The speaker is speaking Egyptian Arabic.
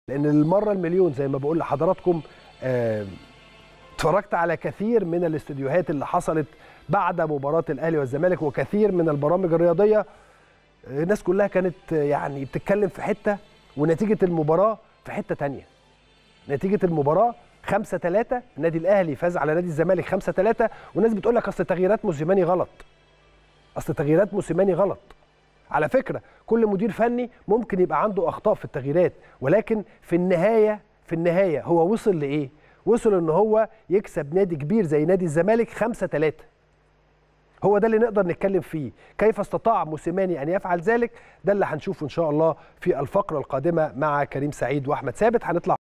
لان المره المليون زي ما بقول لحضراتكم آه، اتفرجت على كثير من الاستوديوهات اللي حصلت بعد مباراه الاهلي والزمالك وكثير من البرامج الرياضيه آه، الناس كلها كانت آه، يعني بتتكلم في حته ونتيجه المباراه في حته تانية نتيجه المباراه 5 3 النادي الاهلي فاز على نادي الزمالك 5 3 والناس بتقول لك اصل تغييرات موسيماني غلط اصل تغييرات موسيماني غلط على فكره كل مدير فني ممكن يبقى عنده اخطاء في التغييرات ولكن في النهايه في النهايه هو وصل لايه وصل ان هو يكسب نادي كبير زي نادي الزمالك 5 3 هو ده اللي نقدر نتكلم فيه كيف استطاع موسيماني ان يفعل ذلك ده اللي هنشوفه ان شاء الله في الفقره القادمه مع كريم سعيد واحمد ثابت هنطلع